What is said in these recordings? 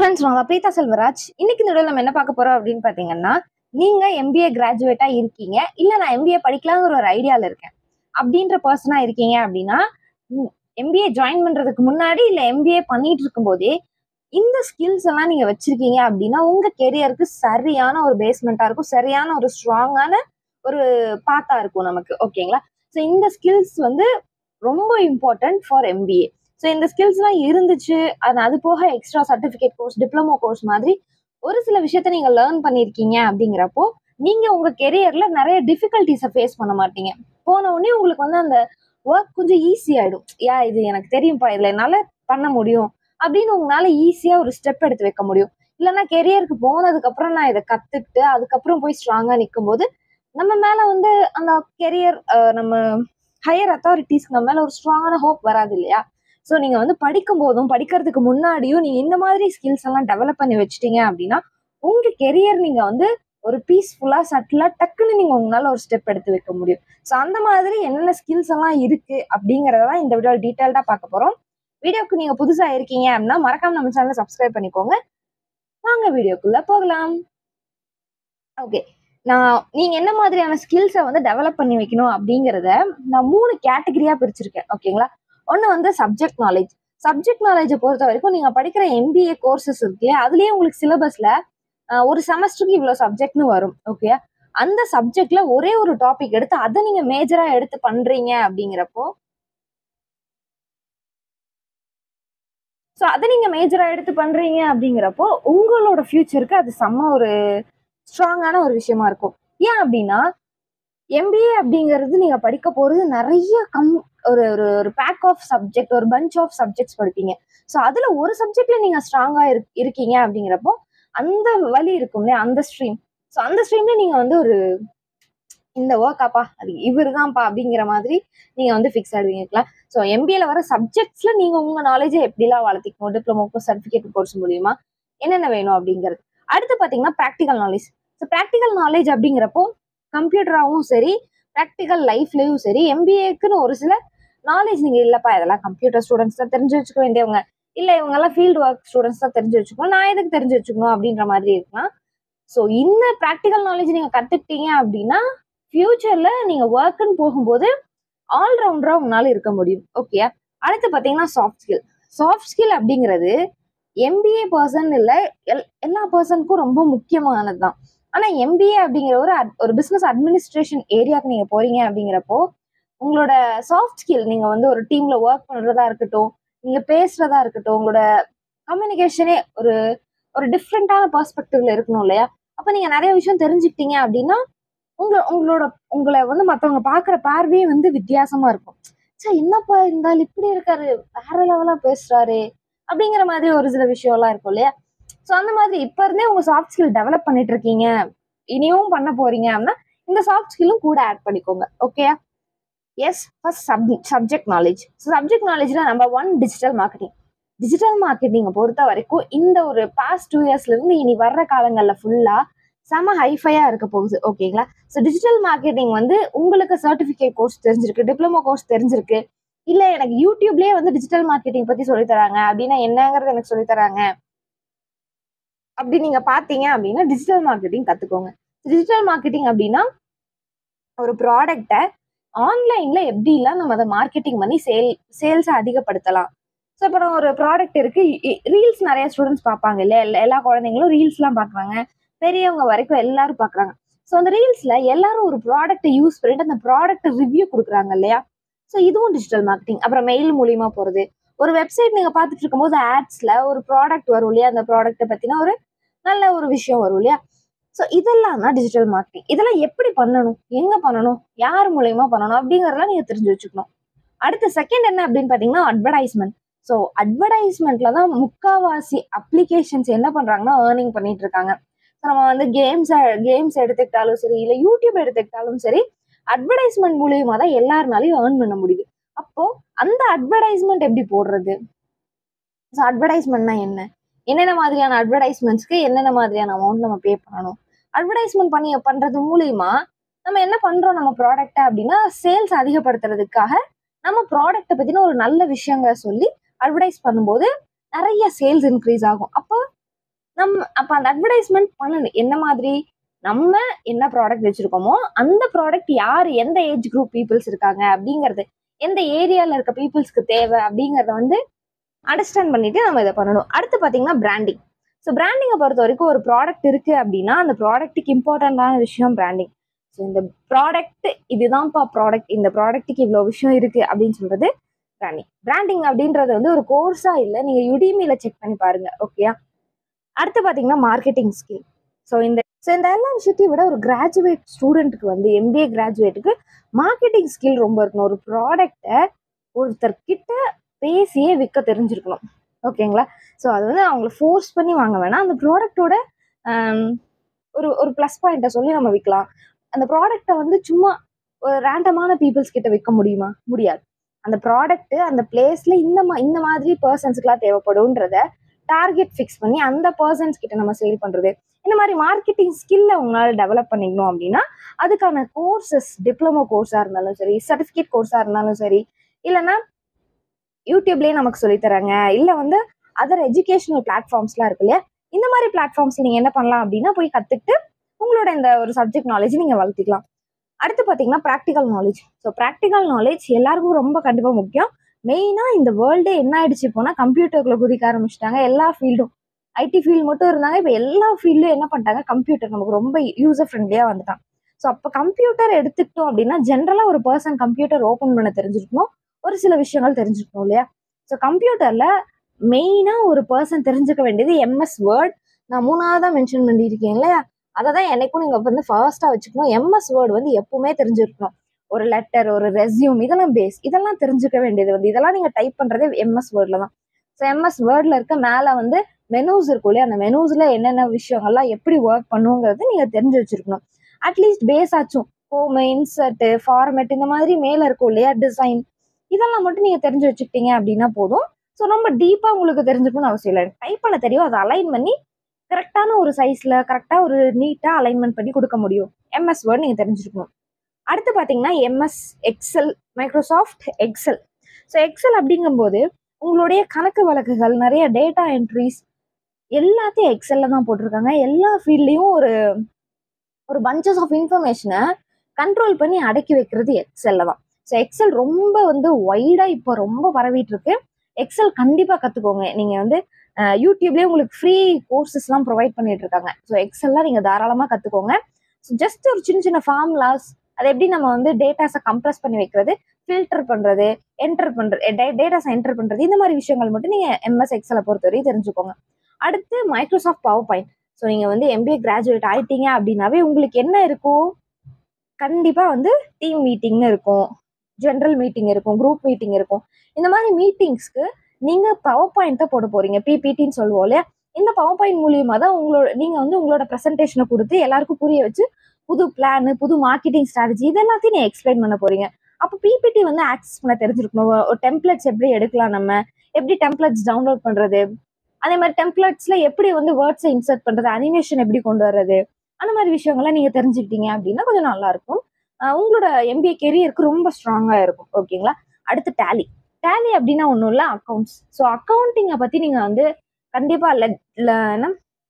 friends நான் பிரீதா செல்வராஜ் இன்னைக்கு இந்த வீடியோல நம்ம என்ன பார்க்க போறோம் அப்படின்னு பாத்தீங்கன்னா நீங்க எம்பிஏ கிராஜுவேட்டா இருக்கீங்க இல்ல நான் எம்பிஏ படிக்கலாங்கிற ஒரு ஐடியால இருக்கேன் அப்படின்ற பர்சனா இருக்கீங்க அப்படின்னா எம்பிஏ ஜாயின் பண்றதுக்கு முன்னாடி இல்ல எம்பிஏ பண்ணிட்டு இருக்கும்போதே இந்த ஸ்கில்ஸ் எல்லாம் நீங்க வச்சிருக்கீங்க அப்படின்னா உங்க கெரியருக்கு சரியான ஒரு பேஸ்மெண்டா இருக்கும் சரியான ஒரு ஸ்ட்ராங்கான ஒரு பாத்தா இருக்கும் நமக்கு ஓகேங்களா ஸோ இந்த ஸ்கில்ஸ் வந்து ரொம்ப இம்பார்ட்டன்ட் ஃபார் எம்பிஏ ஸோ இந்த ஸ்கில்ஸ்லாம் இருந்துச்சு அது அது போக extra certificate course diploma course மாதிரி ஒரு சில விஷயத்த நீங்க லேர்ன் பண்ணியிருக்கீங்க அப்படிங்கிறப்போ நீங்க உங்க கெரியர்ல நிறைய டிஃபிகல்ட்டிஸை ஃபேஸ் பண்ண மாட்டீங்க போன உடனே உங்களுக்கு வந்து அந்த ஒர்க் கொஞ்சம் ஈஸி ஆயிடும் யா இது எனக்கு தெரியும்ப்பா இதுல என்னால பண்ண முடியும் அப்படின்னு உங்களால ஈஸியா ஒரு ஸ்டெப் எடுத்து வைக்க முடியும் இல்லைன்னா கெரியருக்கு போனதுக்கு அப்புறம் நான் இதை கத்துக்கிட்டு அதுக்கப்புறம் போய் ஸ்ட்ராங்கா நிற்கும் போது நம்ம மேல வந்து அந்த கெரியர் நம்ம ஹையர் அத்தாரிட்டிஸ்க்கு நம்ம மேல ஒரு ஸ்ட்ராங்கான ஹோப் வராது இல்லையா ஸோ நீங்க வந்து படிக்கும் போதும் படிக்கிறதுக்கு முன்னாடியும் நீங்க இந்த மாதிரி ஸ்கில்ஸ் எல்லாம் டெவலப் பண்ணி வச்சிட்டீங்க அப்படின்னா உங்க கெரியர் நீங்க வந்து ஒரு பீஸ்ஃபுல்லா சட்டிலா டக்குன்னு நீங்க உங்களால ஒரு ஸ்டெப் எடுத்து வைக்க முடியும் ஸோ அந்த மாதிரி என்னென்ன ஸ்கில்ஸ் எல்லாம் இருக்கு அப்படிங்கறத இந்த வீடியோ டீட்டெயில்டா பார்க்க போறோம் வீடியோக்கு நீங்க புதுசா இருக்கீங்க அப்படின்னா மறக்காம நம்ம சேனலை சப்ஸ்கிரைப் பண்ணிக்கோங்க வாங்க வீடியோக்குள்ள போகலாம் ஓகே நான் நீங்க என்ன மாதிரியான ஸ்கில்ஸை வந்து டெவலப் பண்ணி வைக்கணும் அப்படிங்கிறத நான் மூணு கேட்டகரியா பிரிச்சிருக்கேன் ஓகேங்களா ஒன்று வந்து சப்ஜெக்ட் நாலேஜ் சப்ஜெக்ட் நாலேஜை பொறுத்த வரைக்கும் நீங்கள் படிக்கிற எம்பிஏ கோர்சஸ் இருக்கு இல்லையா அதுலேயே உங்களுக்கு சிலபஸில் ஒரு செமஸ்டருக்கு இவ்வளோ சப்ஜெக்ட்னு வரும் ஓகே அந்த சப்ஜெக்ட்ல ஒரே ஒரு டாபிக் எடுத்து அதை நீங்கள் மேஜராக எடுத்து பண்ணுறீங்க அப்படிங்கிறப்போ ஸோ அதை நீங்கள் மேஜராக எடுத்து பண்ணுறீங்க அப்படிங்கிறப்போ உங்களோட ஃபியூச்சருக்கு அது செம்ம ஒரு ஸ்ட்ராங்கான ஒரு விஷயமா இருக்கும் ஏன் அப்படின்னா எம்பிஏ அப்படிங்கிறது நீங்க படிக்க போறது நிறைய கம் ஒரு ஒரு ஒரு பேக் ஆஃப் சப்ஜெக்ட் ஒரு பஞ்ச் ஆஃப் சப்ஜெக்ட்ஸ் படிப்பீங்க ஸோ அதுல ஒரு சப்ஜெக்ட்ல நீங்க ஸ்ட்ராங்கா இருக்கீங்க அப்படிங்கிறப்போ அந்த வழி இருக்கும் இல்லையா அந்த ஸ்ட்ரீம் ஸோ அந்த ஸ்ட்ரீம்ல நீங்க வந்து ஒரு இந்த ஒர்க்காப்பா அது இவர் தான்ப்பா அப்படிங்கிற மாதிரி நீங்க வந்து ஃபிக்ஸ் ஆடுவீங்களா ஸோ எம்பிஏல வர சப்ஜெக்ட்ஸ்ல நீங்க உங்க நாலேஜை எப்படிலாம் வளர்த்திக்கணும் டிப்ளமோக்கோ சர்டிஃபிகேட் கோர்ஸ் மூலியமா என்னென்ன வேணும் அப்படிங்கிறது அடுத்து பாத்தீங்கன்னா practical knowledge so practical knowledge அப்படிங்கிறப்போ கம்ப்யூட்டராகவும் சரி ப்ராக்டிக்கல் லைஃப்லயும் சரி எம்பிஏக்குன்னு ஒரு சில நாலேஜ் நீங்க இல்லப்பா இதெல்லாம் கம்ப்யூட்டர் ஸ்டூடெண்ட்ஸ் தான் தெரிஞ்சு வச்சுக்க வேண்டியவங்க இல்ல இவங்க எல்லாம் ஃபீல்டு ஒர்க் ஸ்டூடெண்ட்ஸ் தான் தெரிஞ்சு வச்சுக்கணும் நான் எதுக்கு தெரிஞ்சு வச்சுக்கணும் அப்படின்ற மாதிரி இருக்கலாம் ஸோ இந்த ப்ராக்டிக்கல் நாலேஜ் நீங்க கத்துக்கிட்டீங்க அப்படின்னா ஃபியூச்சர்ல நீங்க ஒர்க்குன்னு போகும்போது ஆல்ரவுண்டரா உங்களால இருக்க முடியும் ஓகே அடுத்து பாத்தீங்கன்னா சாஃப்ட் ஸ்கில் சாஃப்ட் ஸ்கில் அப்படிங்கிறது எம்பிஏ பர்சன் இல்லை எல் எல்லா பர்சனுக்கும் ரொம்ப முக்கியமானது தான் ஆனா எம்பிஏ அப்படிங்கிற ஒரு ஒரு பிசினஸ் அட்மினிஸ்ட்ரேஷன் ஏரியாவுக்கு நீங்க போறீங்க அப்படிங்கிறப்போ உங்களோட சாஃப்ட் ஸ்கில் நீங்க வந்து ஒரு டீம்ல ஒர்க் பண்றதா இருக்கட்டும் நீங்க பேசுறதா இருக்கட்டும் உங்களோட கம்யூனிகேஷனே ஒரு ஒரு டிஃப்ரெண்டான பெர்ஸ்பெக்டிவ்ல இருக்கணும் இல்லையா அப்ப நீங்க நிறைய விஷயம் தெரிஞ்சுக்கிட்டீங்க அப்படின்னா உங்க உங்களோட உங்களை வந்து மத்தவங்க பாக்குற பார்வையே வந்து வித்தியாசமா இருக்கும் சார் என்னப்பா இருந்தாலும் இப்படி இருக்காரு வேற லெவலா பேசுறாரு அப்படிங்கிற மாதிரி ஒரு சில விஷயம் எல்லாம் இருக்கும் இல்லையா ஸோ அந்த மாதிரி இப்போ இருந்தே உங்க சாஃப்ட் ஸ்கில் டெவலப் பண்ணிட்டு இருக்கீங்க இனியும் பண்ண போறீங்க அப்படின்னா இந்த சாஃப்ட் ஸ்கில்லும் கூட ஆட் பண்ணிக்கோங்க okay yes first sub subject knowledge so subject நாலேஜ்ல number one digital marketing digital மார்க்கெட்டிங்கை பொறுத்த வரைக்கும் இந்த ஒரு பாஸ்ட் டூ இயர்ஸ்ல இருந்து இனி வர்ற காலங்களில் ஃபுல்லா செம ஹைஃபையா இருக்க போகுது ஓகேங்களா ஸோ டிஜிட்டல் மார்க்கெட்டிங் வந்து உங்களுக்கு சர்டிஃபிகேட் கோர்ஸ் தெரிஞ்சிருக்கு டிப்ளமோ கோர்ஸ் தெரிஞ்சிருக்கு இல்ல எனக்கு யூடியூப்லயே வந்து டிஜிட்டல் மார்க்கெட்டிங் பத்தி சொல்லி தராங்க அப்படின்னா என்னங்கிறது எனக்கு சொல்லி தராங்க அப்படி நீங்க பாத்தீங்க அப்படின்னா டிஜிட்டல் மார்க்கெட்டிங் கத்துக்கோங்க டிஜிட்டல் மார்க்கெட்டிங் அப்படின்னா ஒரு ப்ராடக்டை ஆன்லைன்ல எப்படிலாம் நம்ம அதை மார்க்கெட்டிங் பண்ணி சேல் சேல்ஸை அதிகப்படுத்தலாம் ஸோ இப்போ ஒரு ப்ராடக்ட் இருக்கு ரீல்ஸ் நிறைய ஸ்டூடெண்ட்ஸ் பார்ப்பாங்க இல்லையா எல்லா குழந்தைங்களும் ரீல்ஸ்லாம் பார்க்குறாங்க பெரியவங்க வரைக்கும் எல்லாரும் பார்க்குறாங்க ஸோ அந்த ரீல்ஸ்ல எல்லாரும் ஒரு ப்ராடக்ட்டை யூஸ் பண்ணிட்டு அந்த ப்ராடக்ட் ரிவ்யூ கொடுக்குறாங்க இல்லையா ஸோ இதுவும் டிஜிட்டல் மார்க்கெட்டிங் அப்புறம் மெயில் மூலியமா போறது ஒரு வெப்சைட் நீங்க பார்த்துட்டு இருக்கும்போது ஆட்ஸ்ல ஒரு ப்ராடக்ட் வரும் இல்லையா அந்த ப்ராடக்ட்டை பத்தின ஒரு நல்ல ஒரு விஷயம் வரும் இல்லையா ஸோ இதெல்லாம் தான் டிஜிட்டல் மார்க்கெட்டிங் இதெல்லாம் எப்படி பண்ணணும் எங்க பண்ணணும் யார் மூலயமா பண்ணணும் அப்படிங்கறதெல்லாம் நீங்க தெரிஞ்சு வச்சுக்கணும் அடுத்த செகண்ட் என்ன அப்படின்னு பாத்தீங்கன்னா அட்வர்டைஸ்மெண்ட் ஸோ அட்வர்டைஸ்மெண்ட்ல தான் முக்காவாசி அப்ளிகேஷன்ஸ் என்ன பண்றாங்கன்னா ஏர்னிங் பண்ணிட்டு இருக்காங்க ஸோ நம்ம வந்து கேம்ஸ் கேம்ஸ் எடுத்துக்கிட்டாலும் சரி இல்லை யூடியூப் எடுத்துக்கிட்டாலும் சரி அட்வர்டைஸ்மெண்ட் மூலியமா தான் எல்லாருனாலையும் ஏர்ன் பண்ண முடியுது அப்போ அந்த அட்வர்டைஸ்மெண்ட் எப்படி போடுறது ஸோ அட்வர்டைஸ்மெண்ட்னா என்ன என்னென்ன மாதிரியான அட்வர்டைஸ்மெண்ட்ஸ்க்கு என்னென்ன மாதிரியான அமௌண்ட் நம்ம பே பண்ணணும் அட்வர்டைஸ்மெண்ட் பண்ணி பண்றது மூலியமா நம்ம என்ன பண்றோம் நம்ம ப்ராடக்ட்டை அப்படின்னா சேல்ஸ் அதிகப்படுத்துறதுக்காக நம்ம ப்ராடக்ட்டை பத்தின ஒரு நல்ல விஷயங்களை சொல்லி அட்வர்டைஸ் பண்ணும்போது நிறைய சேல்ஸ் இன்க்ரீஸ் ஆகும் அப்போ நம்ம அப்ப அந்த அட்வர்டைஸ்மெண்ட் பண்ணணும் என்ன மாதிரி நம்ம என்ன ப்ராடக்ட் வச்சிருக்கோமோ அந்த ப்ராடக்ட் யார் எந்த ஏஜ் குரூப் பீப்புள்ஸ் இருக்காங்க அப்படிங்கிறது எந்த ஏரியால இருக்க பீப்புள்ஸ்க்கு தேவை அப்படிங்கறத வந்து அண்டர்ஸ்டாண்ட் பண்ணிட்டு நம்ம இதை பண்ணணும் அடுத்து பாத்தீங்கன்னா பிராண்டிங் ஸோ பிராண்டிங்கை பொறுத்த வரைக்கும் ஒரு ப்ராடக்ட் இருக்கு அப்படின்னா அந்த ப்ராடக்ட்டுக்கு இம்பார்ட்டண்டான விஷயம் பிராண்டிங் ஸோ இந்த ப்ராடக்ட் இதுதான்ப்பா ப்ராடக்ட் இந்த ப்ராடக்ட்டுக்கு இவ்வளோ விஷயம் இருக்கு அப்படின்னு சொல்றது பிராண்டிங் பிராண்டிங் அப்படின்றது வந்து ஒரு கோர்ஸா இல்லை நீங்க யுடிமியில செக் பண்ணி பாருங்க ஓகேயா அடுத்து பாத்தீங்கன்னா மார்க்கெட்டிங் ஸ்கில் ஸோ இந்த ஸோ இந்த எல்லா விஷயத்தையும் விட ஒரு கிராஜுவேட் ஸ்டூடெண்ட்டுக்கு வந்து எம்பிஏ கிராஜுவேட்டுக்கு மார்க்கெட்டிங் ஸ்கில் ரொம்ப இருக்கணும் ஒரு ப்ராடக்டை ஒருத்தர் கிட்ட பேசியே விற்க தெரிஞ்சிருக்கணும் ஓகேங்களா ஸோ அது வந்து அவங்கள ஃபோர்ஸ் பண்ணி வாங்க வேணாம் அந்த ப்ராடக்டோட ஒரு ஒரு ப்ளஸ் பாயிண்ட்டை சொல்லி நம்ம விற்கலாம் அந்த ப்ராடக்டை வந்து சும்மா ஒரு ரேண்டமான பீப்புள்ஸ் கிட்ட விற்க முடியுமா முடியாது அந்த ப்ராடக்ட் அந்த பிளேஸ்ல இந்த மா இந்த மாதிரி பர்சன்ஸ்க்குலாம் தேவைப்படும்ன்றத டார்கெட் ஃபிக்ஸ் பண்ணி அந்த பர்சன்ஸ் கிட்ட நம்ம சேல் பண்றது இந்த மாதிரி மார்க்கெட்டிங் ஸ்கில்ல உங்களால டெவலப் பண்ணிக்கணும் அப்படின்னா அதுக்கான கோர்சஸ் டிப்ளமோ கோர்ஸா இருந்தாலும் சரி சர்டிஃபிகேட் கோர்ஸா இருந்தாலும் சரி இல்லைன்னா யூடியூப்லயே நமக்கு சொல்லித் தராங்க இல்ல வந்து அதர் எஜுகேஷனல் பிளாட்ஃபார்ம்ஸ்லாம் இருக்கு இல்லையா இந்த மாதிரி பிளாட்ஃபார்ம்ஸ் நீங்க என்ன பண்ணலாம் அப்படின்னா போய் கத்துக்கிட்டு உங்களோட இந்த ஒரு சப்ஜெக்ட் நாலேஜ் நீங்க வளர்த்திக்கலாம் அடுத்து பாத்தீங்கன்னா practical knowledge so practical knowledge எல்லாருக்கும் ரொம்ப கண்டிப்பா முக்கியம் மெயினா இந்த வேர்ல்டே என்ன ஆயிடுச்சு போனா கம்ப்யூட்டருக்குள்ள குதிக்க ஆரம்பிச்சிட்டாங்க எல்லா ஃபீல்டும் ஐடி ஃபீல்டு மட்டும் இருந்தாங்க இப்போ எல்லா ஃபீல்டும் என்ன பண்ணிட்டாங்க கம்ப்யூட்டர் நமக்கு ரொம்ப யூசர் ஃப்ரெண்ட்லியா வந்துட்டான் ஸோ அப்போ கம்ப்யூட்டர் எடுத்துக்கிட்டோம் அப்படின்னா ஜென்ரலா ஒரு பர்சன் கம்ப்யூட்டர் ஓப்பன் பண்ண தெரிஞ்சிருக்கணும் ஒரு சில விஷயங்கள் தெரிஞ்சுக்கணும் இல்லையா ஸோ கம்ப்யூட்டர்ல மெயினா ஒரு பர்சன் தெரிஞ்சுக்க வேண்டியது எம்எஸ் வேர்ட் நான் மூணாவதா மென்ஷன் பண்ணியிருக்கேன் இல்லையா அதை தான் எனக்கும் நீங்க வந்து ஃபர்ஸ்டா வச்சுக்கணும் எம்எஸ் வேர்டு வந்து எப்பவுமே தெரிஞ்சிருக்கணும் ஒரு லெட்டர் ஒரு ரெஸ்யூம் இதெல்லாம் பேஸ் இதெல்லாம் தெரிஞ்சுக்க வேண்டியது வந்து இதெல்லாம் நீங்க டைப் பண்றதே எம்எஸ் வேர்ட்ல தான் ஸோ எம்எஸ் வேர்ட்ல இருக்க மேல வந்து மெனூஸ் இருக்கும் இல்லையா அந்த மெனூஸ்ல என்னென்ன விஷயங்கள்லாம் எப்படி ஒர்க் பண்ணுங்கிறது நீங்க தெரிஞ்சு வச்சிருக்கணும் அட்லீஸ்ட் பேஸ் ஆச்சும் ஹோம் இன்சர்ட் ஃபார்மேட் இந்த மாதிரி மேல இருக்கும் இல்லையா டிசைன் இதெல்லாம் மட்டும் நீங்க தெரிஞ்சு வச்சுக்கிட்டீங்க அப்படின்னா போதும் ஸோ ரொம்ப டீப்பா உங்களுக்கு தெரிஞ்சுக்கணும்னு அவசியம் இல்லை டைப் பண்ண தெரியும் அதை அலைன் பண்ணி கரெக்டான ஒரு சைஸ்ல கரெக்டா ஒரு நீட்டா அலைன்மெண்ட் பண்ணி கொடுக்க முடியும் எம்எஸ் வேர்ட் நீங்க தெரிஞ்சிருக்கணும் அடுத்து பாத்தீங்கன்னா MS Excel Microsoft Excel so Excel அப்படிங்கும்போது உங்களுடைய கணக்கு வழக்குகள் நிறைய டேட்டா என்ட்ரிஸ் எல்லாத்தையும் எக்ஸல்ல தான் போட்டிருக்காங்க எல்லா ஃபீல்ட்லயும் ஒரு ஒரு பஞ்சஸ் ஆஃப் இன்ஃபர்மேஷனை கண்ட்ரோல் பண்ணி அடக்கி வைக்கிறது எக்ஸல்ல தான் ஸோ எக்ஸல் ரொம்ப வந்து ஒய்டா இப்போ ரொம்ப பரவிட்டு இருக்கு எக்ஸல் கண்டிப்பா கத்துக்கோங்க நீங்க வந்து அஹ், யூடியூப்லயே உங்களுக்கு ஃப்ரீ கோர்சஸ்லாம் ப்ரொவைட் பண்ணிட்டு இருக்காங்க ஸோ எக்ஸல்லாம் நீங்க தாராளமா கத்துக்கோங்க ஸோ ஜஸ்ட் ஒரு சின்ன சின்ன ஃபார்முலாஸ் அது எப்படி நம்ம வந்து டேட்டாஸை கம்ப்ரஸ் பண்ணி வைக்கிறது ஃபில்டர் பண்றது என்டர் பண்றது டேட்டாஸை என்டர் பண்றது இந்த மாதிரி விஷயங்கள் மட்டும் நீங்க எம்எஸ் எக்ஸலை பொறுத்தவரை தெரிஞ்சுக்கோங்க அடுத்து மைக்ரோசாஃப்ட் பவர் பாயிண்ட் ஸோ நீங்க வந்து எம்பிஏ கிராஜுவேட் ஆயிட்டீங்க அப்படின்னாவே உங்களுக்கு என்ன இருக்கும் கண்டிப்பா வந்து டீம் மீட்டிங்னு இருக்கும் ஜென்ரல் மீட்டிங் இருக்கும் குரூப் மீட்டிங் இருக்கும் இந்த மாதிரி மீட்டிங்ஸ்க்கு நீங்க பவர் பாயிண்ட் தான் போட போறீங்க பிபிடின்னு சொல்லுவோம் இல்லையா இந்த பவர் பாயிண்ட் மூலியமா தான் உங்களோட நீங்க வந்து உங்களோட ப்ரெசன்டேஷனை கொடுத்து எல்லாருக்கும் புரிய வச்சு புது பிளான் புது மார்க்கெட்டிங் ஸ்ட்ராட்டஜி இது எல்லாத்தையும் நீங்க எக்ஸ்பிளைன் பண்ண போறீங்க அப்போ பிபிடி வந்து ஆக்சஸ் பண்ண தெரிஞ்சிருக்கணும் ஒரு டெம்ப்ளெட்ஸ் எப்படி எடுக்கலாம் நம்ம எப்படி டெம்ப்ளெட்ஸ் டவுன்லோட் பண்றது அதே மாதிரி டெம்ப்ளெட்ஸ்ல எப்படி வந்து வேர்ட்ஸை இன்சர்ட் பண்றது அனிமேஷன் எப்படி கொண்டு வர்றது அந்த மாதிரி விஷயங்கள்லாம் நீங்க தெரிஞ்சுக்கிட்டீங்க அப்படின்னா கொஞ்சம் நல்லா இருக்கும் அஹ் உங்களோட எம்பிஏ கெரியருக்கு ரொம்ப ஸ்ட்ராங்கா இருக்கும் ஓகேங்களா அடுத்து டேலி டேலி அப்படின்னா ஒன்றும் இல்லை அக்கௌண்ட்ஸ் ஸோ அக்கௌண்டிங்கை பத்தி நீங்க வந்து கண்டிப்பா லெட் என்ன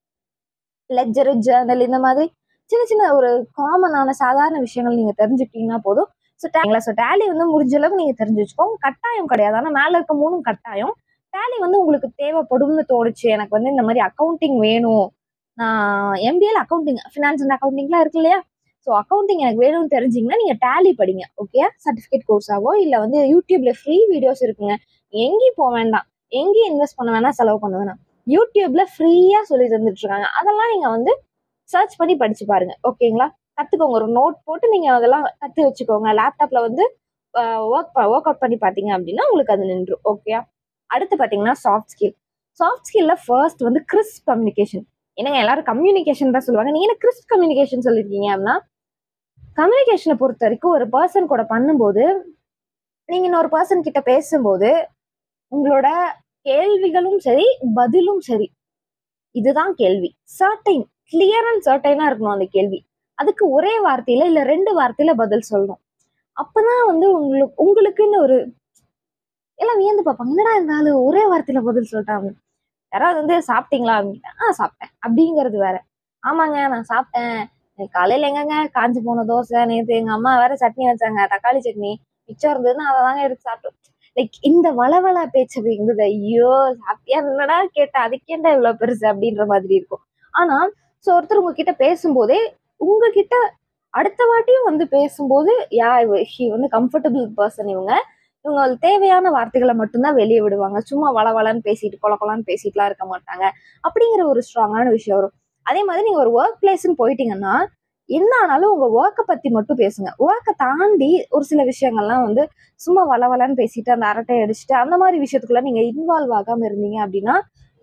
லெஜர் ஜேர்னல் இந்த மாதிரி சின்ன சின்ன ஒரு காமனான சாதாரண விஷயங்கள் நீங்க தெரிஞ்சுக்கிட்டீங்கன்னா போதும் ஸோ டேங்களா ஸோ டேலி வந்து முடிஞ்ச அளவுக்கு நீங்க தெரிஞ்சு வச்சுக்கோங்க கட்டாயம் கிடையாது ஆனால் மேல இருக்க மூணும் கட்டாயம் டேலி வந்து உங்களுக்கு தேவைப்படும்னு தோணுச்சு எனக்கு வந்து இந்த மாதிரி அக்கௌண்டிங் வேணும் நான் எம்பிஏல அக்கௌண்டிங் ஃபினான்ஸ் அண்ட் அக்கௌண்டிங்லாம் இருக்கு இல்லையா ஸோ அக்கௌண்டிங் எனக்கு வேணும்னு தெரிஞ்சிங்கன்னா நீங்கள் டேலி படிங்க ஓகே சர்டிஃபிகேட் கோர்ஸாவோ இல்லை வந்து யூடியூப்ல ஃப்ரீ வீடியோஸ் இருக்குங்க எங்கேயும் போக வேண்டாம் எங்கேயும் இன்வெஸ்ட் பண்ண வேணாம் செலவு பண்ண வேணாம் யூடியூப்ல ஃப்ரீயாக சொல்லி தந்துட்டு இருக்காங்க அதெல்லாம் நீங்கள் வந்து சர்ச் பண்ணி படிச்சு பாருங்க ஓகேங்களா கற்றுக்கோங்க ஒரு நோட் போட்டு நீங்கள் அதெல்லாம் கற்று வச்சுக்கோங்க லேப்டாப்ல வந்து ஒர்க் ஒர்க் அவுட் பண்ணி பார்த்தீங்க அப்படின்னா உங்களுக்கு அது நின்றும் ஓகே அடுத்து பார்த்தீங்கன்னா சாஃப்ட் ஸ்கில் சாஃப்ட் ஸ்கில்ல ஃபர்ஸ்ட் வந்து கிறிஸ் கம்யூனிகேஷன் என்னங்க எல்லாரும் கம்யூனிகேஷன் தான் சொல்லுவாங்க நீங்க என்ன கிறிஸ் கம்யூனிகேஷன் சொல்லியிருக்கீங்க அப்படின்னா கம்யூனிகேஷனை பொறுத்த வரைக்கும் ஒரு பர்சன் கூட பண்ணும்போது நீங்க இன்னொரு பர்சன் கிட்ட பேசும்போது உங்களோட கேள்விகளும் சரி பதிலும் சரி இதுதான் கேள்வி சர்டைன் கிளியர் அண்ட் சர்டைனா இருக்கணும் அந்த கேள்வி அதுக்கு ஒரே வார்த்தையில இல்ல ரெண்டு வார்த்தையில பதில் சொல்லணும் அப்பதான் வந்து உங்களுக்கு உங்களுக்குன்னு ஒரு எல்லாம் வியந்து பார்ப்பாங்க என்னடா இருந்தாலும் ஒரே வார்த்தையில பதில் சொல்லிட்டாங்க யாராவது வந்து சாப்பிட்டீங்களா அப்படின்னா ஆ சாப்பிட்டேன் அப்படிங்கிறது வேற ஆமாங்க நான் சாப்பிட்டேன் இன்னைக்கு காலையில எங்கங்க காஞ்சு போன தோசை நேற்று எங்க அம்மா வேற சட்னி வச்சாங்க தக்காளி சட்னி மிச்சம் இருந்ததுன்னா அதை தாங்க எடுத்து சாப்பிட்டோம் லைக் இந்த வளவள பேச்சு அப்படிங்கிறது ஐயோ சாப்பிட்டியா என்னடா கேட்டேன் அதுக்கேண்டா இவ்வளவு பெருசு அப்படின்ற மாதிரி இருக்கும் ஆனா ஸோ ஒருத்தர் உங்ககிட்ட பேசும்போதே உங்ககிட்ட அடுத்த வாட்டியும் வந்து பேசும்போது யா ஹி வந்து கம்ஃபர்டபுள் பர்சன் இவங்க இவங்க தேவையான வார்த்தைகளை மட்டும்தான் வெளியே விடுவாங்க சும்மா வளவளன்னு பேசிட்டு கொல கொலன்னு பேசிட்டுலாம் இருக்க மாட்டாங்க அப்படிங்கிற ஒரு ஸ்ட்ராங்கான விஷயம் வரும் அதே மாதிரி நீங்க ஒரு ஒர்க் பிளேஸ்ன்னு போயிட்டீங்கன்னா என்ன ஆனாலும் உங்க ஒர்க்கை பத்தி மட்டும் பேசுங்க ஒர்க்கை தாண்டி ஒரு சில விஷயங்கள்லாம் வந்து சும்மா வளவலன்னு பேசிட்டு அந்த அரட்டை அடிச்சுட்டு அந்த மாதிரி விஷயத்துக்குள்ள நீங்க இன்வால்வ் ஆகாம இருந்தீங்க அப்படின்னா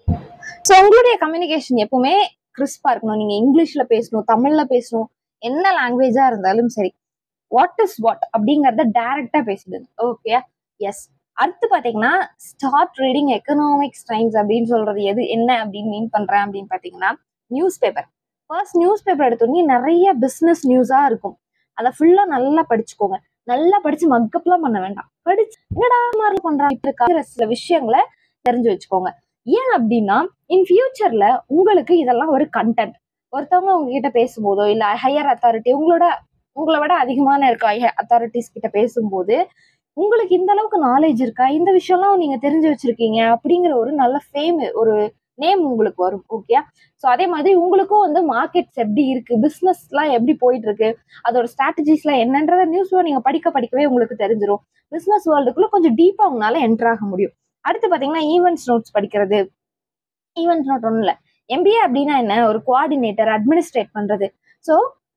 ஸோ உங்களுடைய கம்யூனிகேஷன் எப்பவுமே கிறிஸ்பா இருக்கணும் நீங்க இங்கிலீஷ்ல பேசணும் தமிழ்ல பேசணும் என்ன லாங்குவேஜா இருந்தாலும் சரி வாட் இஸ் வாட் அப்படிங்கறத டைரக்டா பேசிடுங்க ஓகே எஸ் அடுத்து பாத்தீங்கன்னா ஸ்டார்ட் ரீடிங் எக்கனாமிக்ஸ் டைம்ஸ் அப்படின்னு சொல்றது எது என்ன அப்படின்னு மீன் பண்றேன் அப்படின்னு பாத்தீங்கன்னா news paper first news paper எடுத்தோடனே நிறைய பிசினஸ் நியூஸா இருக்கும் அதை ஃபுல்லா நல்லா படிச்சுக்கோங்க நல்லா படிச்சு மக்கப்லாம் பண்ண வேண்டாம் படிச்சு என்னடா மாதிரி பண்றாங்க சில விஷயங்களை தெரிஞ்சு வச்சுக்கோங்க ஏன் அப்படின்னா இன் ஃபியூச்சர்ல உங்களுக்கு இதெல்லாம் ஒரு கண்டென்ட் ஒருத்தவங்க உங்ககிட்ட பேசும்போதோ இல்ல ஹையர் அத்தாரிட்டி உங்களோட உங்களை விட அதிகமான இருக்க அத்தாரிட்டிஸ் கிட்ட பேசும்போது உங்களுக்கு இந்த அளவுக்கு நாலேஜ் இருக்கா இந்த விஷயம்லாம் நீங்க தெரிஞ்சு வச்சிருக்கீங்க அப்படிங்கிற ஒரு நல்ல ஃபேம் ஒரு நேம் உங்களுக்கு வரும் ஓகே ஸோ அதே மாதிரி உங்களுக்கும் வந்து மார்க்கெட்ஸ் எப்படி இருக்கு பிஸ்னஸ்லாம் எப்படி போயிட்டு இருக்கு அதோட ஸ்ட்ராட்டஜிஸ்லாம் என்னன்றத நியூஸ்ல நீங்க படிக்க படிக்கவே உங்களுக்கு தெரிஞ்சிடும் பிஸ்னஸ் வேர்ல்டுக்குள்ள கொஞ்சம் டீப்பா உங்களால என்டர் ஆக முடியும் அடுத்து பாத்தீங்கன்னா ஈவெண்ட்ஸ் நோட்ஸ் படிக்கிறது ஈவெண்ட்ஸ் நோட் ஒன்றும் இல்லை எம்பிஏ அப்படின்னா என்ன ஒரு கோஆர்டினேட்டர் அட்மினிஸ்ட்ரேட் பண்றது ஸோ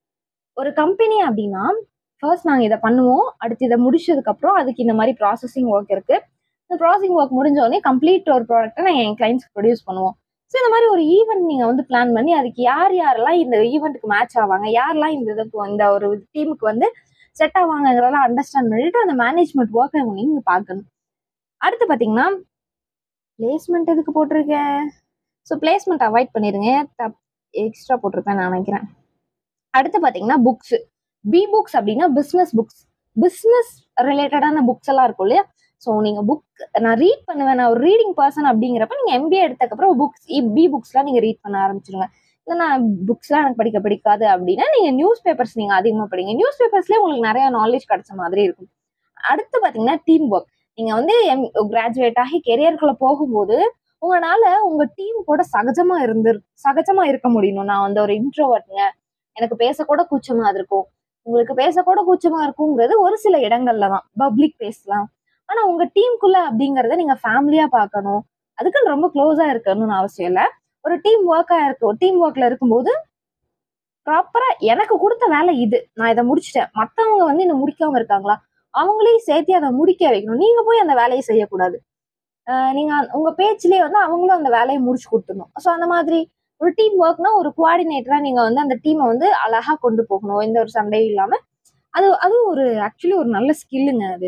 ஒரு கம்பெனி அப்படின்னா ஃபர்ஸ்ட் நாங்கள் இதை பண்ணுவோம் அடுத்து இதை முடிச்சதுக்கு அப்புறம் அதுக்கு இந்த மாதிரி ப்ராசஸிங் ஒர்க் இருக்கு இந்த ப்ராசஸிங் ஒர்க் முடிஞ்ச உடனே கம்ப்ளீட் ஒரு ப்ராடக்ட்டை நாங்கள் என் கிளைண்ட்ஸ்க்கு ப்ரொடியூஸ் பண்ணுவோம் ஸோ இந்த மாதிரி ஒரு ஈவெண்ட் நீங்கள் வந்து பிளான் பண்ணி அதுக்கு யார் யாரெல்லாம் இந்த ஈவெண்ட்டுக்கு மேட்ச் ஆவாங்க யாரெல்லாம் இந்த இதுக்கு இந்த ஒரு டீமுக்கு வந்து செட் ஆவாங்கங்கிறதெல்லாம் அண்டர்ஸ்டாண்ட் பண்ணிட்டு அந்த மேனேஜ்மெண்ட் ஒர்க்கை நீங்கள் பார்க்கணும் அடுத்து பார்த்தீங்கன்னா பிளேஸ்மெண்ட் எதுக்கு போட்டிருக்கேன் ஸோ பிளேஸ்மெண்ட் அவாய்ட் பண்ணிடுங்க தப் எக்ஸ்ட்ரா போட்டிருப்பேன் நான் நினைக்கிறேன் அடுத்து பார்த்தீங்கன்னா புக்ஸ் பி புக்ஸ் அப்படின்னா பிஸ்னஸ் புக்ஸ் பிஸ்னஸ் ரிலேட்டடான புக்ஸ் எல்லாம் இருக்கும் இல்லையா ஸோ நீங்கள் புக் நான் ரீட் பண்ணுவேன் நான் ஒரு ரீடிங் பர்சன் அப்படிங்கிறப்ப நீங்கள் எம்பிஏ எடுத்தக்கப்புறம் புக்ஸ் பி புக்ஸ்லாம் நீங்கள் ரீட் பண்ண ஆரம்பிச்சிருங்க இல்லை நான் புக்ஸ்லாம் எனக்கு படிக்க பிடிக்காது அப்படின்னா நீங்கள் நியூஸ் பேப்பர்ஸ் நீங்கள் அதிகமாக படிங்க நியூஸ் பேப்பர்ஸ்லேயே உங்களுக்கு நிறைய நாலேஜ் கிடைச்ச மாதிரி இருக்கும் அடுத்து பார்த்தீங்கன்னா டீம் ஒர்க் நீங்கள் வந்து எம் கிராஜுவேட் ஆகி கெரியருக்குள்ளே போகும்போது உங்களால உங்க டீம் கூட சகஜமா இருந்து சகஜமா இருக்க முடியணும் நான் வந்து ஒரு இன்ட்ரோவர்ட்ங்க எனக்கு பேசக்கூட கூச்சமா இருக்கும் உங்களுக்கு பேசக்கூட கூச்சமா இருக்குங்கிறது ஒரு சில இடங்கள்ல தான் பப்ளிக் பேசலாம் ஆனா உங்க டீமுக்குள்ள அப்படிங்கறத நீங்க ஃபேமிலியா பார்க்கணும் அதுக்குன்னு ரொம்ப க்ளோஸா இருக்கணும்னு அவசியம் இல்லை ஒரு டீம் ஒர்க்கா இருக்கும் டீம் ஒர்க்ல இருக்கும்போது ப்ராப்பரா எனக்கு கொடுத்த வேலை இது நான் இதை முடிச்சிட்டேன் மத்தவங்க வந்து இன்னும் முடிக்காம இருக்காங்களா அவங்களையும் சேர்த்து அதை முடிக்க வைக்கணும் நீங்க போய் அந்த வேலையை செய்யக்கூடாது நீங்க உங்க பேச்சிலேயே வந்து அவங்களும் அந்த வேலையை முடிச்சு கொடுத்துடணும் ஸோ அந்த மாதிரி ஒரு டீம் ஒர்க்னா ஒரு கோஆர்டினேட்டரா நீங்க வந்து அந்த டீமை வந்து அழகா கொண்டு போகணும் எந்த ஒரு சண்டையும் இல்லாம அது அது ஒரு ஆக்சுவலி ஒரு நல்ல ஸ்கில்லுங்க அது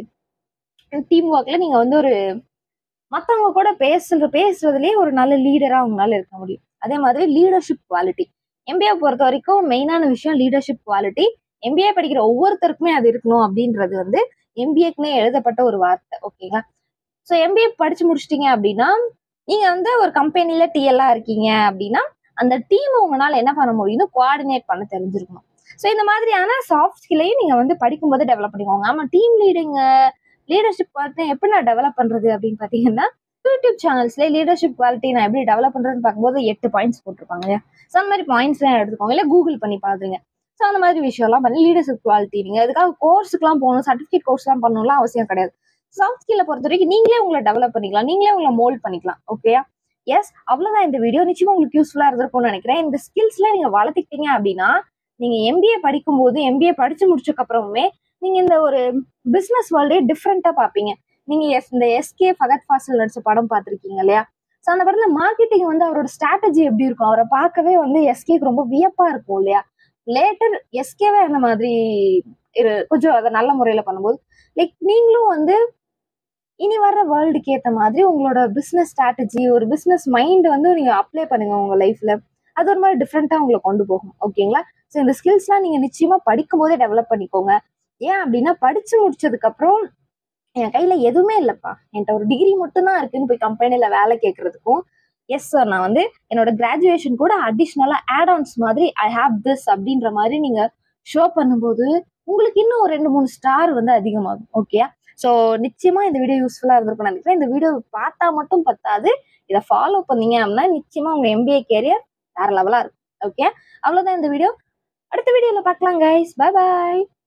டீம் ஒர்க்ல நீங்க வந்து ஒரு மற்றவங்க கூட பேசுற பேசுறதுலயே ஒரு நல்ல லீடரா அவங்களால இருக்க முடியும் அதே மாதிரி லீடர்ஷிப் குவாலிட்டி எம்பிஏ பொறுத்த வரைக்கும் மெயினான விஷயம் லீடர்ஷிப் குவாலிட்டி எம்பிஏ படிக்கிற ஒவ்வொருத்தருக்குமே அது இருக்கணும் அப்படின்றது வந்து எம்பிஏக்குனே எழுதப்பட்ட ஒரு வார்த்தை ஓகேங்களா ஸோ எம்பிஏ படிச்சு முடிச்சிட்டீங்க அப்படின்னா நீங்க வந்து ஒரு கம்பெனில டிஎல்லா இருக்கீங்க அப்படின்னா அந்த டீம் உங்களால என்ன பண்ண முடியும்னு கோஆர்டினேட் பண்ண தெரிஞ்சிருக்கணும் ஸோ இந்த மாதிரியான சாஃப்ட் ஸ்கில்லையும் நீங்க வந்து படிக்கும்போது டெவலப் பண்ணிக்கோங்க ஆமா டீம் லீடிங் லீடர்ஷிப் குவாலிட்டி எப்படி நான் டெவலப் பண்றது அப்படின்னு பாத்தீங்கன்னா யூடியூப் சேனல்ஸ்ல லீடர்ஷிப் குவாலிட்டி நான் எப்படி டெவலப் பண்றதுன்னு பார்க்கும்போது எட்டு பாயிண்ட்ஸ் போட்டிருப்பாங்க இல்லையா ஸோ அந்த மாதிரி பாயிண்ட்ஸ்லாம் எடுத்துக்கோங்க இல்லை கூகுள் பண்ணி பாருங்க ஸோ அந்த மாதிரி விஷயம்லாம் பண்ணி லீடர்ஷிப் குவாலிட்டி நீங்க அதுக்காக கோர்ஸுக்குலாம் போகணும் சர்டிஃபிகேட் கோர்ஸ்லாம் பண்ணணும்லாம் அவசியம் கிடையாது சாஃப்ட் ஸ்கில்லை பொறுத்த வரைக்கும் நீங்களே உங்களை டெவலப் பண்ணிக்கலாம் நீங்களே உங்களை மோல்ட் பண்ணிக்கலாம் ஓகேயா எஸ் அவ்வளவுதான் இந்த வீடியோ நிச்சயமா உங்களுக்கு யூஸ்ஃபுல்லா இருந்திருக்கும்னு நினைக்கிறேன் இந்த ஸ்கில்ஸ்ல நீங்க வளர்த்துக்கிட்டீங்க அப்படின்னா நீங்க எம்பிஏ படிக்கும்போது எம்பிஏ படிச்சு முடிச்சதுக்கு அப்புறமே நீங்க இந்த ஒரு பிசினஸ் வேர்ல்டே டிஃப்ரெண்டா பாப்பீங்க நீங்க எஸ் இந்த எஸ்கே ஃபகத் ஃபாசில் நடிச்ச படம் பார்த்துருக்கீங்க இல்லையா ஸோ அந்த படத்துல மார்க்கெட்டிங் வந்து அவரோட ஸ்ட்ராட்டஜி எப்படி இருக்கும் அவரை பார்க்கவே வந்து எஸ்கேக்கு ரொம்ப வியப்பா இருக்கும் இல்லையா லேட்டர் எஸ்கேவே அந்த மாதிரி கொஞ்சம் அதை நல்ல முறையில பண்ணும்போது லைக் நீங்களும் வந்து இனி வர்ற வேர்ல்டுக்கு ஏற்ற மாதிரி உங்களோட பிஸ்னஸ் ஸ்ட்ராட்டஜி ஒரு பிஸ்னஸ் மைண்ட் வந்து நீங்கள் அப்ளை பண்ணுங்க உங்கள் லைஃப்பில் அது ஒரு மாதிரி டிஃப்ரெண்ட்டாக உங்களை கொண்டு போகும் ஓகேங்களா ஸோ இந்த ஸ்கில்ஸ்லாம் நீங்கள் நிச்சயமாக படிக்கும் போதே டெவலப் பண்ணிக்கோங்க ஏன் அப்படின்னா படித்து முடிச்சதுக்கப்புறம் என் கையில் எதுவுமே இல்லைப்பா என்கிட்ட ஒரு டிகிரி மட்டும்தான் இருக்குன்னு போய் கம்பெனியில் வேலை கேட்கறதுக்கும் எஸ் சார் நான் வந்து என்னோட கிராஜுவேஷன் கூட அடிஷ்னலாக ஆட் ஆன்ஸ் மாதிரி ஐ ஹாவ் திஸ் அப்படின்ற மாதிரி நீங்கள் ஷோ பண்ணும்போது உங்களுக்கு இன்னும் ஒரு ரெண்டு மூணு ஸ்டார் வந்து அதிகமாகும் ஓகே ஸோ நிச்சயமாக இந்த வீடியோ யூஸ்ஃபுல்லாக இருந்திருக்கும் நினைக்கிறேன் இந்த வீடியோ பார்த்தா மட்டும் பத்தாது இதை ஃபாலோ பண்ணீங்க அப்படின்னா நிச்சயமாக உங்கள் எம்பிஏ கேரியர் வேற லெவலாக இருக்கும் ஓகே அவ்வளோதான் இந்த வீடியோ அடுத்த வீடியோவில் பார்க்கலாம் கைஸ் பை பாய்